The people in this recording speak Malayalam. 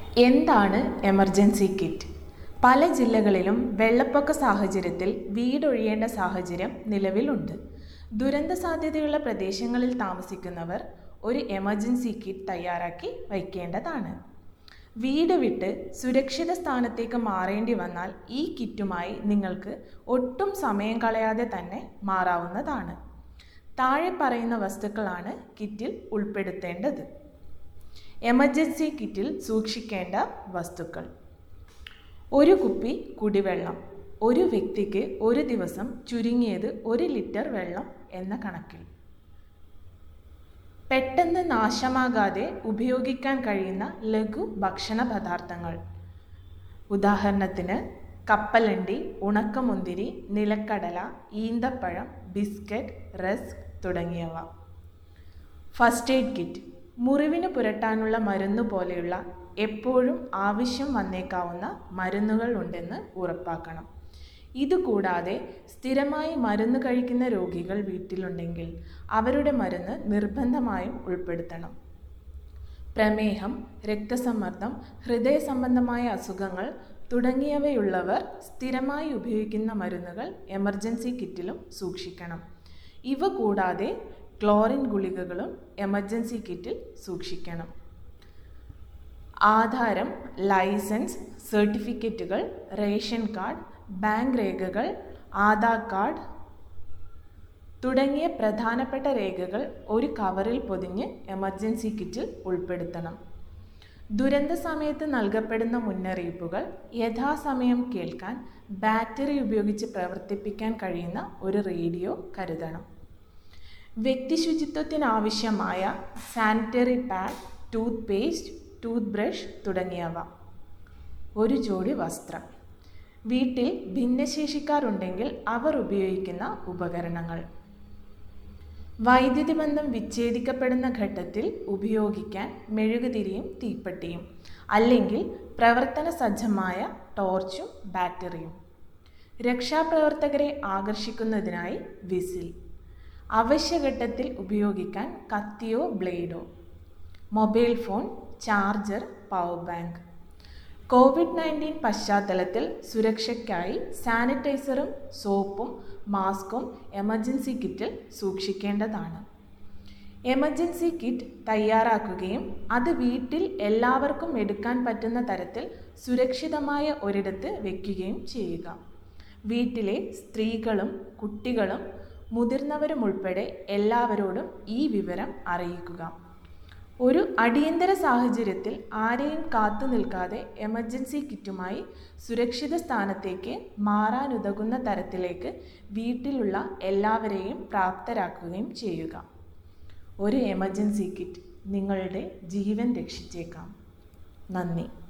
എന്താണ് എമർജൻസി കിറ്റ് പല ജില്ലകളിലും വെള്ളപ്പൊക്ക സാഹചര്യത്തിൽ വീടൊഴിയേണ്ട സാഹചര്യം നിലവിലുണ്ട് ദുരന്ത സാധ്യതയുള്ള പ്രദേശങ്ങളിൽ താമസിക്കുന്നവർ ഒരു എമർജൻസി കിറ്റ് തയ്യാറാക്കി വയ്ക്കേണ്ടതാണ് വീട് വിട്ട് സുരക്ഷിത സ്ഥാനത്തേക്ക് മാറേണ്ടി വന്നാൽ ഈ കിറ്റുമായി നിങ്ങൾക്ക് ഒട്ടും സമയം കളയാതെ തന്നെ മാറാവുന്നതാണ് താഴെ പറയുന്ന വസ്തുക്കളാണ് കിറ്റിൽ ഉൾപ്പെടുത്തേണ്ടത് എമർജൻസി കിറ്റിൽ സൂക്ഷിക്കേണ്ട വസ്തുക്കൾ ഒരു കുപ്പി കുടിവെള്ളം ഒരു വ്യക്തിക്ക് ഒരു ദിവസം ചുരുങ്ങിയത് ഒരു ലിറ്റർ വെള്ളം എന്ന കണക്കിൽ പെട്ടെന്ന് നാശമാകാതെ ഉപയോഗിക്കാൻ കഴിയുന്ന ലഘു ഭക്ഷണ പദാർത്ഥങ്ങൾ ഉദാഹരണത്തിന് കപ്പലണ്ടി ഉണക്കമുന്തിരി നിലക്കടല ഈന്തപ്പഴം ബിസ്ക്കറ്റ് റസ്ക് തുടങ്ങിയവ ഫസ്റ്റ് എയ്ഡ് കിറ്റ് മുറിവിന് പുരട്ടാനുള്ള മരുന്ന് പോലെയുള്ള എപ്പോഴും ആവശ്യം വന്നേക്കാവുന്ന മരുന്നുകൾ ഉണ്ടെന്ന് ഉറപ്പാക്കണം ഇതുകൂടാതെ സ്ഥിരമായി മരുന്ന് കഴിക്കുന്ന രോഗികൾ വീട്ടിലുണ്ടെങ്കിൽ അവരുടെ മരുന്ന് നിർബന്ധമായും ഉൾപ്പെടുത്തണം പ്രമേഹം രക്തസമ്മർദ്ദം ഹൃദയ സംബന്ധമായ അസുഖങ്ങൾ തുടങ്ങിയവയുള്ളവർ സ്ഥിരമായി ഉപയോഗിക്കുന്ന മരുന്നുകൾ എമർജൻസി കിറ്റിലും സൂക്ഷിക്കണം ഇവ കൂടാതെ ക്ലോറിൻ ഗുളികകളും എമർജൻസി കിറ്റിൽ സൂക്ഷിക്കണം ആധാരം ലൈസൻസ് സർട്ടിഫിക്കറ്റുകൾ റേഷൻ കാർഡ് ബാങ്ക് രേഖകൾ ആധാർ കാർഡ് തുടങ്ങിയ പ്രധാനപ്പെട്ട രേഖകൾ ഒരു കവറിൽ പൊതിഞ്ഞ് എമർജൻസി കിറ്റിൽ ഉൾപ്പെടുത്തണം ദുരന്ത സമയത്ത് നൽകപ്പെടുന്ന മുന്നറിയിപ്പുകൾ യഥാസമയം കേൾക്കാൻ ബാറ്ററി ഉപയോഗിച്ച് പ്രവർത്തിപ്പിക്കാൻ കഴിയുന്ന ഒരു റേഡിയോ കരുതണം വ്യക്തിശുചിത്വത്തിനാവശ്യമായ sanitary pad toothpaste toothbrush തുടങ്ങിയവ ഒരു ജോഡി വസ്ത്രം വീട്ടിൽ ഭിന്നശേഷിക്കാരുണ്ടെങ്കിൽ അവർ ഉപയോഗിക്കുന്ന ഉപകരണങ്ങൾ വൈദ്യുതി ബന്ധം വിച്ഛേദിക്കപ്പെടുന്ന ഘട്ടത്തിൽ ഉപയോഗിക്കാൻ മെഴുകുതിരിയും തീപ്പെട്ടിയും അല്ലെങ്കിൽ പ്രവർത്തന സജ്ജമായ ടോർച്ചും ബാറ്ററിയും രക്ഷാപ്രവർത്തകരെ ആകർഷിക്കുന്നതിനായി വിസിൽ അവശ്യഘട്ടത്തിൽ ഉപയോഗിക്കാൻ കത്തിയോ ബ്ലേഡോ mobile phone charger power bank Covid nineteen പശ്ചാത്തലത്തിൽ സുരക്ഷയ്ക്കായി സാനിറ്റൈസറും സോപ്പും മാസ്കും എമർജൻസി കിറ്റിൽ സൂക്ഷിക്കേണ്ടതാണ് എമർജൻസി കിറ്റ് തയ്യാറാക്കുകയും അത് വീട്ടിൽ എല്ലാവർക്കും എടുക്കാൻ പറ്റുന്ന തരത്തിൽ സുരക്ഷിതമായ ഒരിടത്ത് വയ്ക്കുകയും ചെയ്യുക വീട്ടിലെ സ്ത്രീകളും കുട്ടികളും മുതിർന്നവരും ഉൾപ്പെടെ എല്ലാവരോടും ഈ വിവരം അറിയിക്കുക ഒരു അടിയന്തര സാഹചര്യത്തിൽ ആരെയും കാത്തു നിൽക്കാതെ എമർജൻസി കിറ്റുമായി സുരക്ഷിത സ്ഥാനത്തേക്ക് മാറാനുതകുന്ന തരത്തിലേക്ക് വീട്ടിലുള്ള എല്ലാവരെയും പ്രാപ്തരാക്കുകയും ചെയ്യുക ഒരു എമർജൻസി കിറ്റ് നിങ്ങളുടെ ജീവൻ രക്ഷിച്ചേക്കാം നന്ദി